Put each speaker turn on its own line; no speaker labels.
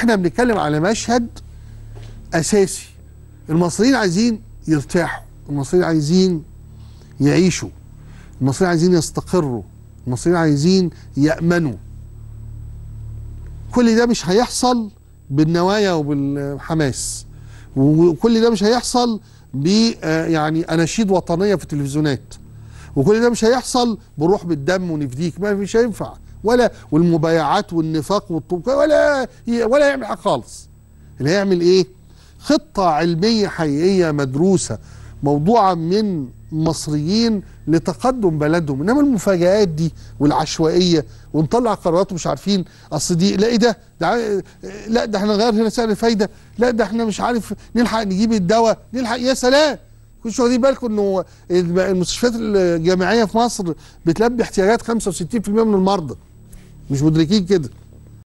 احنا بنتكلم على مشهد اساسي المصريين عايزين يرتاحوا المصريين عايزين يعيشوا المصريين عايزين يستقروا المصريين عايزين يأمنوا كل ده مش هيحصل بالنوايا وبالحماس وكل ده مش هيحصل ب آه، يعني اناشيد وطنيه في التلفزيونات وكل ده مش هيحصل بروح بالدم ونفديك ما مش هينفع ولا والمبايعات والنفاق والطوق ولا ولا يعمل حاجه خالص اللي هيعمل ايه خطه علميه حقيقيه مدروسه موضوعه من مصريين لتقدم بلدهم انما المفاجآت دي والعشوائيه ونطلع قرارات مش عارفين اصل دي لا ايه ده, ده ع- لا ده احنا نغير هنا سعر الفايده لا ده احنا مش عارف نلحق نجيب الدواء نلحق يا سلام كنتوا واخدين بالكم انه الم- المستشفيات الجامعيه في مصر بتلبي احتياجات 65% من المرضى مش مدركين كده